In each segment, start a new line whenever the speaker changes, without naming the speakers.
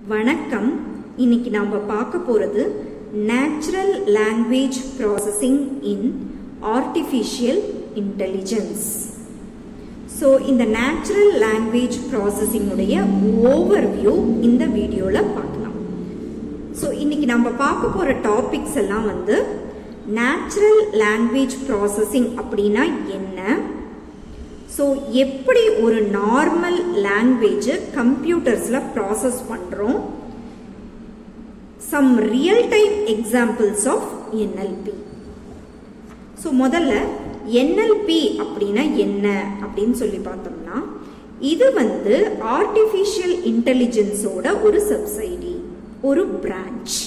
வணக்கம் இன்னைக்கு நாம பார்க்க போறது natural language processing in artificial intelligence so இந்த நேச்சுரல் லாங்குவேஜ் ப்ராசஸிங்குடைய ஓவர்வியூ இந்த வீடியோவில் பார்க்கலாம் ஸோ இன்னைக்கு நம்ம பார்க்க போகிற டாபிக்ஸ் எல்லாம் வந்து நேச்சுரல் லாங்குவேஜ் ப்ராசஸிங் அப்படின்னா என்ன ஸோ எப்படி ஒரு நார்மல் லாங்குவேஜ் கம்ப்யூட்டர்ஸில் ப்ராசஸ் பண்ணுறோம் some real time examples of NLP so முதல்ல என்எல்பி அப்படின்னா என்ன அப்படின்னு சொல்லி பார்த்தோம்னா இது வந்து ஆர்டிஃபிஷியல் இன்டெலிஜென்ஸோட ஒரு சப்சைடி ஒரு பிரான்ச்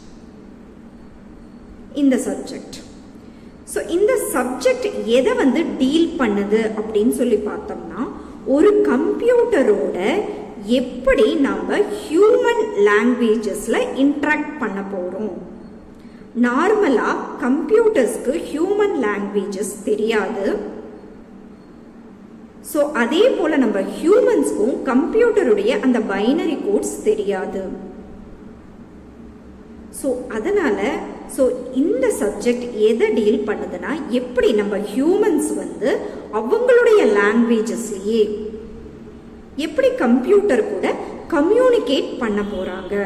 இந்த சப்ஜெக்ட் ஸோ இந்த சப்ஜெக்ட் எதை வந்து டீல் பண்ணுது அப்படின்னு சொல்லி பார்த்தோம்னா ஒரு கம்ப்யூட்டரோட எப்படி நம்ம ஹியூமன் லாங்குவேஜஸ்ல இன்ட்ராக்ட் பண்ண போறோம் நார்மலா கம்ப்யூட்டர்ஸ்க்கு ஹியூமன் லாங்குவேஜஸ் தெரியாது ஸோ அதே போல நம்ம ஹியூமன்ஸ்க்கும் கம்ப்யூட்டருடைய அந்த பைனரி கோட்ஸ் தெரியாது ஸோ அதனால ஸோ இந்த சப்ஜெக்ட் எதை டீல் பண்ணுதுன்னா எப்படி நம்ம ஹியூமன்ஸ் வந்து அவங்களுடைய லாங்குவேஜஸ்லயே எப்படி கம்ப்யூட்டர் கூட கம்யூனிகேட் பண்ண போறாங்க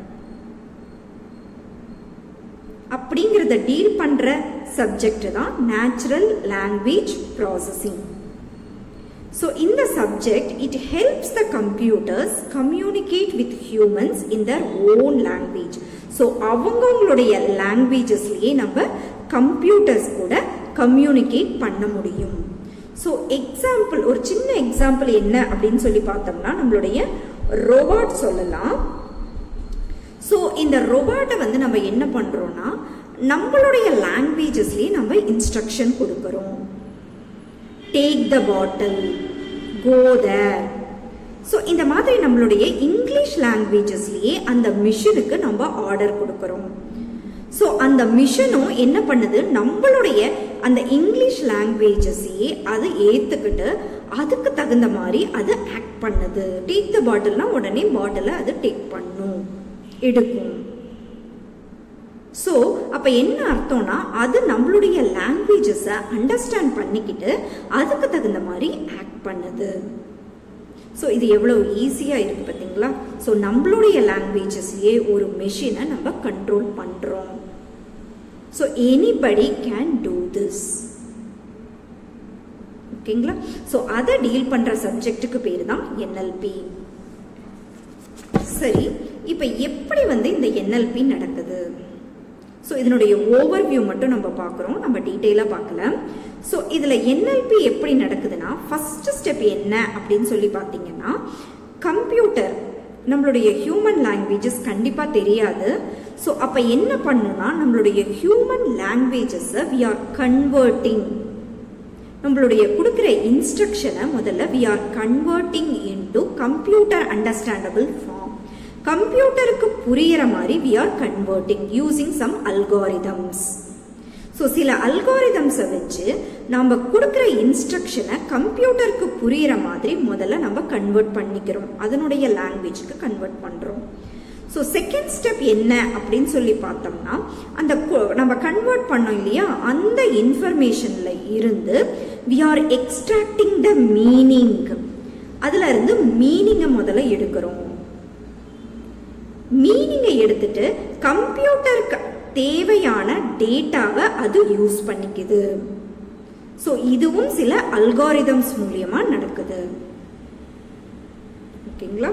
அப்படிங்கிறத டீல் பண்ற சப்ஜெக்ட் தான் நேச்சுரல் லாங்குவேஜ் ப்ராசஸிங் ஸோ இந்த subject it helps the computers communicate with humans in their own language so அவங்கவுங்களுடைய லாங்குவேஜஸ்லேயே நம்ம கம்ப்யூட்டர்ஸ் கூட கம்யூனிகேட் பண்ண முடியும் ஸோ எக்ஸாம்பிள் ஒரு சின்ன எக்ஸாம்பிள் என்ன அப்படின்னு சொல்லி பார்த்தோம்னா நம்மளுடைய ரோபாட் சொல்லலாம் ஸோ இந்த ரொபாட்டை வந்து நம்ம என்ன பண்ணுறோம்னா நம்மளுடைய லாங்குவேஜஸ்லேயே நம்ம இன்ஸ்ட்ரக்ஷன் கொடுக்குறோம் take the bottle go there so இந்த மாதிரி நம்மளுடைய இங்கிலீஷ் லாங்குவேஜஸ்லேயே அந்த மிஷினுக்கு நம்ம ஆர்டர் கொடுக்குறோம் ஸோ அந்த மிஷனும் என்ன பண்ணுது நம்மளுடைய அந்த இங்கிலீஷ் லாங்குவேஜஸையே அது ஏற்றுக்கிட்டு அதுக்கு தகுந்த மாதிரி அது ஆக்ட் பண்ணுது டேக் த பாட்டில்னா உடனே பாட்டிலை அது டேக் பண்ணும் எடுக்கும் ஸோ அப்போ என்ன அர்த்தம்னா அது நம்மளுடைய லாங்குவேஜஸை அண்டர்ஸ்டாண்ட் பண்ணிக்கிட்டு அதுக்கு தகுந்த மாதிரி ஆக்ட் பண்ணுது ஸோ இது எவ்வளோ ஈஸியாக இருக்குது பார்த்தீங்களா ஸோ நம்மளுடைய லாங்குவேஜஸ்லேயே ஒரு மெஷினை நம்ம கண்ட்ரோல் பண்ணுறோம் so anybody can do this ஓகேங்களா ஸோ அதை டீல் பண்ணுற சப்ஜெக்ட்டுக்கு பேர் தான் என்எல்பி சரி இப்போ எப்படி வந்து இந்த என்எல்பி நடக்குது ஸோ இதனுடைய ஓவர்வியூ மட்டும் நம்ம பார்க்குறோம் நம்ம டீட்டெயிலாக பார்க்கல ஸோ இதில் என்எல்பி எப்படி நடக்குதுன்னா ஃபர்ஸ்ட் ஸ்டெப் என்ன அப்படின்னு சொல்லி பார்த்தீங்கன்னா கம்ப்யூட்டர் நம்மளுடைய ஹியூமன் லாங்குவேஜஸ் கண்டிப்பாக தெரியாது ஸோ அப்போ என்ன பண்ணுன்னா நம்மளுடைய ஹியூமன் லாங்குவேஜஸை வி ஆர் கன்வெர்ட்டிங் நம்மளுடைய கொடுக்குற இன்ஸ்ட்ரக்ஷனை முதல்ல we are converting into computer understandable form கம்ப்யூட்டருக்கு புரியிற மாதிரி we are converting using some algorithms so சில அல்காரிதம்ஸை வச்சு நம்ம கொடுக்குற இன்ஸ்ட்ரக்ஷனை கம்ப்யூட்டருக்கு புரியிற மாதிரி முதல்ல நம்ம கன்வெர்ட் பண்ணிக்கிறோம் அதனுடைய லாங்குவேஜ்க்கு கன்வெர்ட் பண்ணுறோம் ஸோ செகண்ட் ஸ்டெப் என்ன அப்படின்னு சொல்லி பார்த்தோம்னா அந்த நம்ம கன்வெர்ட் பண்ணோம் இல்லையா அந்த இன்ஃபர்மேஷன்ல இருந்து we are extracting the meaning அதுல இருந்து மீனிங்கை முதல்ல எடுக்கிறோம் மீனிங்கை எடுத்துட்டு கம்ப்யூட்டருக்கு தேவையான டேட்டாவை அது யூஸ் பண்ணிக்குது ஸோ இதுவும் சில அல்காரிதம்ஸ் மூலியமா நடக்குது ஓகேங்களா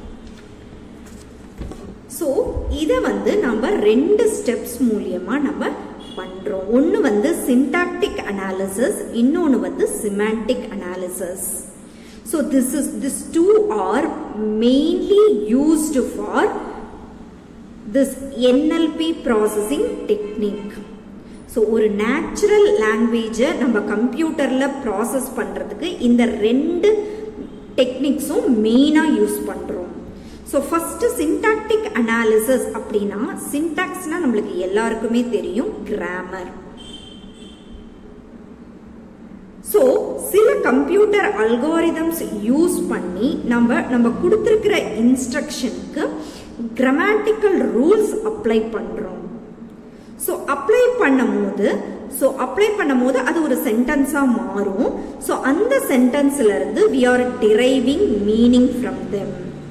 ஸோ இதை வந்து நம்ம ரெண்டு ஸ்டெப்ஸ் மூலியமா நம்ம பண்றோம் ஒன்று வந்து சின்டாக்டிக் அனாலிசிஸ் இன்னொன்று வந்து semantic analysis so this is this two are mainly used for this NLP processing technique so ஒரு நேச்சுரல் லாங்குவேஜை நம்ம கம்ப்யூட்டரில் ப்ராசஸ் பண்ணுறதுக்கு இந்த ரெண்டு டெக்னிக்ஸும் மெயினாக யூஸ் பண்ணுறோம் ஸோ ஃபஸ்ட்டு சின்டாக்டிக் அனாலிசிஸ் அப்படின்னா சின்டாக்ஸ்னால் நம்மளுக்கு எல்லாருக்குமே தெரியும் கிராமர் ஸோ சில கம்ப்யூட்டர் அல்காரிதம்ஸ் யூஸ் பண்ணி நம்ம நம்ம கொடுத்துருக்கிற இன்ஸ்ட்ரக்ஷனுக்கு கிராமட்டிக்கல் ரூல்ஸ் அப்ளை பண்றோம் ஸோ அப்ளை பண்ணும் போது ஸோ அப்ளை பண்ணும் போது அது ஒரு சென்டென்ஸா மாறும் ஸோ அந்த சென்டென்ஸ்ல இருந்து we are deriving meaning from them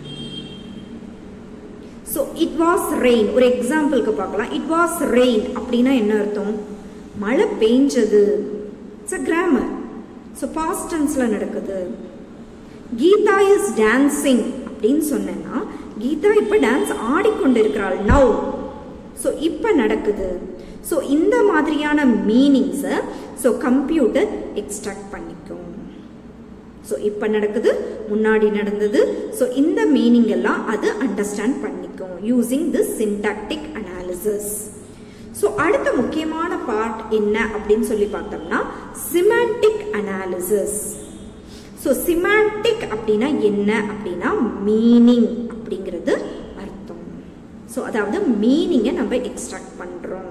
so it was rain ஒரு எக்ஸாம்பிளுக்கு பார்க்கலாம் இட் வாஸ் ரெயின் அப்படின்னா என்ன அர்த்தம் மழை பெஞ்சது it's a grammar so past டென்ஸ்ல நடக்குது கீதா இஸ் டான்சிங் அப்படின்னு சொன்னேன்னா கீதா இப்ப டான்ஸ் ஆடிக்கொண்டிருக்கிறாள் நவ் ஸோ இப்போ நடக்குது ஸோ இந்த மாதிரியான மீனிங்ஸை ஸோ கம்ப்யூட்டர் எக்ஸ்ட்ராக்ட் பண்ணிக்கும் ஸோ இப்போ நடக்குது முன்னாடி நடந்தது ஸோ இந்த மீனிங் எல்லாம் அது அண்டர்ஸ்டாண்ட் பண்ணிக்கும் using this syntactic analysis so அடுத்த முக்கியமான பார்ட் என்ன அப்படின்னு சொல்லி பார்த்தோம்னா சிமாண்டிக் அனாலிசிஸ் ஸோ சிமாண்டிக் அப்படின்னா என்ன அப்படின்னா மீனிங் அப்படிங்கிறது அர்த்தம் ஸோ அதாவது மீனிங்கை நம்ம எக்ஸ்ட்ராக்ட் பண்ணுறோம்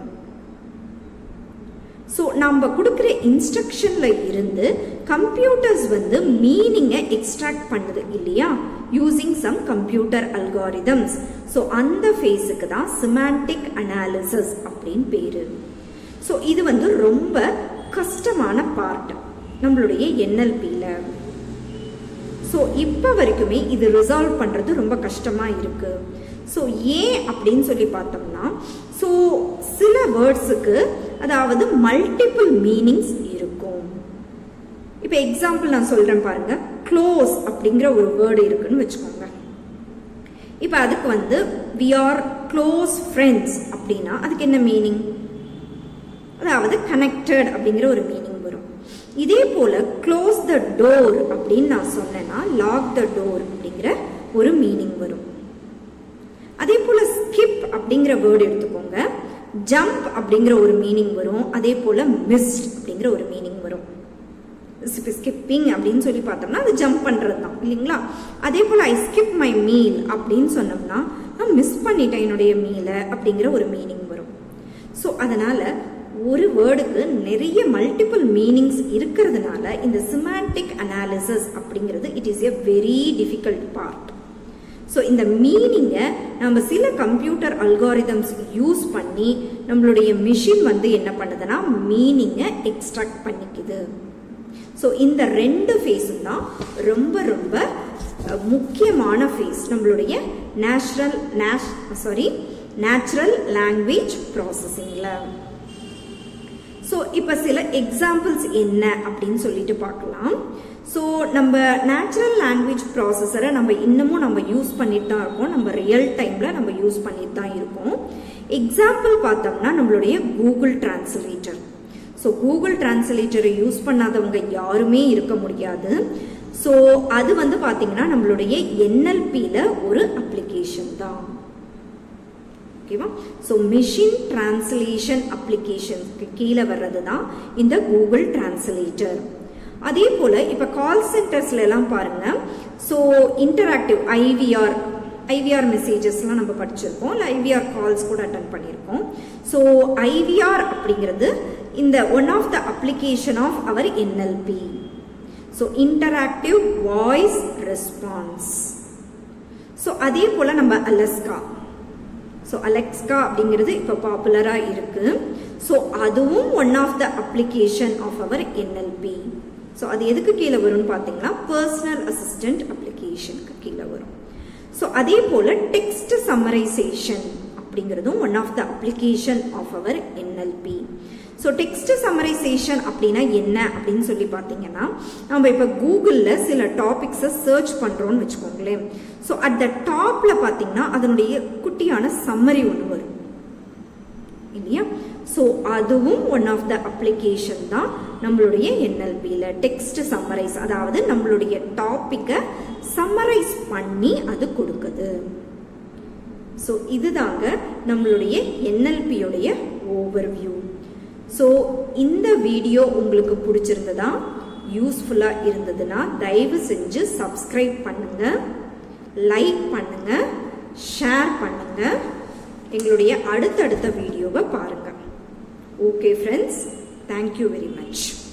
ஸோ நம்ம கொடுக்குற இன்ஸ்ட்ரக்ஷன்ல இருந்து கம்ப்யூட்டர்ஸ் வந்து மீனிங்கை எக்ஸ்ட்ராக்ட் பண்ணுது இல்லையா using some computer algorithms so அந்த ஃபேஸுக்கு தான் சிமாண்டிக் அனாலிசிஸ் அப்படின்னு பேரு ஸோ இது வந்து ரொம்ப கஷ்டமான பார்ட் நம்மளுடைய என்எல்பியில் ஸோ இப்போ வரைக்குமே இது ரிசால்வ் பண்ணுறது ரொம்ப கஷ்டமாக இருக்கு ஸோ ஏன் அப்படின்னு சொல்லி பார்த்தோம்னா ஸோ சில வேர்ட்ஸுக்கு அதாவது மல்டிபிள் மீனிங்ஸ் இருக்கும் இப்போ எக்ஸாம்பிள் நான் சொல்கிறேன் பாருங்க க்ளோஸ் அப்படிங்கிற ஒரு வேர்டு இருக்குன்னு வச்சுக்கோங்க இப்போ அதுக்கு வந்து வி ஆர் க்ளோஸ் ஃப்ரெண்ட்ஸ் அப்படின்னா அதுக்கு என்ன மீனிங் அதாவது கனெக்டட் அப்படிங்கிற ஒரு மீனிங் வரும் இதே போல க்ளோஸ் த டோர் அப்படின்னு நான் சொன்னேன்னா லாக் த டோர் அப்படிங்கிற ஒரு மீனிங் வரும் அதே போல ஸ்கிப் அப்படிங்கிற வேர்டு எடுத்துக்கோங்க ஜம்ப் அப்படிங்கிற ஒரு மீனிங் வரும் அதே போல மிஸ்ட் அப்படிங்கிற ஒரு மீனிங் வரும் ஸ்கிப்பிங் அப்படின்னு சொல்லி பார்த்தோம்னா அது ஜம்ப் பண்றது தான் இல்லைங்களா அதே போல ஐ ஸ்கிப் மை மீல் அப்படின்னு சொன்னோம்னா நான் மிஸ் பண்ணிட்டேன் என்னுடைய மீலை அப்படிங்கிற ஒரு மீனிங் வரும் ஸோ அதனால ஒரு வேர்டுக்கு நிறைய மல்டிபிள் மீனிங்ஸ் இருக்கிறதுனால இந்த சிமாண்டிக் அனாலிசிஸ் அப்படிங்கிறது it is a very difficult part so இந்த மீனிங்கை நம்ம சில கம்ப்யூட்டர் அல்காரிதம்ஸ் யூஸ் பண்ணி நம்மளுடைய மிஷின் வந்து என்ன பண்ணுதுன்னா மீனிங்கை எக்ஸ்ட்ராக்ட் பண்ணிக்குது ஸோ இந்த ரெண்டு ஃபேஸும் தான் ரொம்ப ரொம்ப முக்கியமான ஃபேஸ் நம்மளுடைய நேச்சுரல் நேஷ் சாரி நேச்சுரல் லாங்குவேஜ் ப்ராசஸிங்கில் ஸோ இப்போ சில எக்ஸாம்பிள்ஸ் என்ன அப்படின்னு சொல்லிட்டு பார்க்கலாம் ஸோ நம்ம நேச்சுரல் லாங்குவேஜ் ப்ராசஸரை நம்ம இன்னமும் நம்ம யூஸ் பண்ணிட்டு தான் இருக்கோம் நம்ம ரியல் டைமில் நம்ம யூஸ் பண்ணிட்டு தான் இருக்கோம் எக்ஸாம்பிள் பார்த்தோம்னா நம்மளுடைய கூகுள் டிரான்ஸ்லேட்டர் ஸோ கூகுள் டிரான்ஸ்லேட்டரை யூஸ் பண்ணாதவங்க யாருமே இருக்க முடியாது ஸோ அது வந்து பார்த்தீங்கன்னா நம்மளுடைய என்எல்பியில் ஒரு அப்ளிகேஷன் தான் ஓகேவா ஸோ மிஷின் டிரான்ஸ்லேஷன் அப்ளிகேஷனுக்கு கீழே வர்றது தான் இந்த கூகுள் டிரான்ஸ்லேட்டர் அதே போல் இப்போ கால் சென்டர்ஸ்ல எல்லாம் பாருங்க ஸோ இன்டராக்டிவ் ஐவிஆர் ஐவிஆர் மெசேஜஸ்லாம் நம்ம படிச்சிருக்கோம் இல்லை ஐவிஆர் கால்ஸ் கூட அட்டன் பண்ணியிருக்கோம் ஸோ ஐவிஆர் அப்படிங்கிறது இந்த one of the application of our NLP so interactive voice response so அதே போல் நம்ம அலஸ்கா ஸோ அலெக்ஸ்கா அப்படிங்கிறது இப்போ பாப்புலராக இருக்கு ஸோ அதுவும் one of the application of our NLP so அது எதுக்கு கீழே வரும்னு பார்த்தீங்கன்னா பர்சனல் அசிஸ்டன்ட் அப்ளிகேஷனுக்கு கீழே வரும் ஸோ அதே போல் டெக்ஸ்ட் சம்மரைசேஷன் அப்படிங்கிறதும் one of the application of our NLP so text summarization அப்படின்னா என்ன அப்படின்னு சொல்லி பார்த்தீங்கன்னா நம்ம இப்போ கூகுளில் சில டாபிக்ஸை சர்ச் பண்ணுறோம்னு வச்சுக்கோங்களேன் ஸோ அட் த டாப்பில் பார்த்தீங்கன்னா அதனுடைய குட்டியான சம்மரி ஒன்று வரும் இல்லையா ஸோ அதுவும் ஒன் ஆஃப் த அப்ளிகேஷன் தான் நம்மளுடைய என்எல்பியில் டெக்ஸ்ட் சம்மரைஸ் அதாவது நம்மளுடைய டாப்பிக்கை சம்மரைஸ் பண்ணி அது கொடுக்குது ஸோ இதுதாங்க நம்மளுடைய என்எல்பியோடைய ஓவர்வியூ ஸோ இந்த வீடியோ உங்களுக்கு பிடிச்சிருந்ததா யூஸ்ஃபுல்லாக இருந்ததுன்னா தயவு செஞ்சு சப்ஸ்கிரைப் பண்ணுங்க லைக் பண்ணுங்க ஷேர் பண்ணுங்க எங்களுடைய அடுத்தடுத்த வீடியோவை பாருங்க okay friends thank you very much